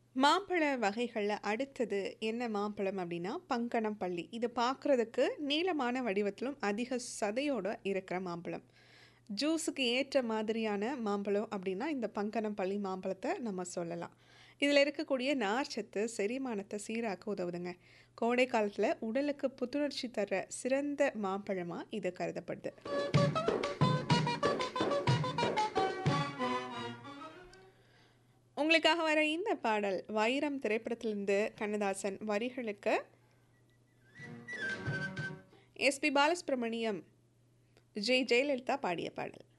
மாம்பழ வகைகள்ல அடுத்தது என்ன மாம்பழம் அப்படின்னா, பங்கனப்பள்ளி. இது பார்க்குறதுக்கு நீளமான வடிவத்திலும், அதிக சதையோட இருக்கிற மாம்பழம். ஜூஸுக்கு ஏற்ற மாதிரியான மாம்பழம் அப்படின்னா, இந்த பங்கனப்பள்ளி மாம்பழத்த நம்ம சொல்லலாம். இதில இருக்கக்கூடிய நார்ச்சத்து செரிமானத்த சீராக்க உதவுதுங்க. கோடை காலத்தில உடலுக்கு புத்துணர்ச்சி தர சிறந்த மாம்பழமா இது கருதப்படுது. உங்களுக்காக வர இந்த பாடல், வைரம் திரைப்படத்திலிருந்து கண்ணதாசன் வரிகளுக்கு எஸ்.பி. பாலசுப்ரமணியம், ஜெ. ஜெயலலிதா பாடிய பாடல்.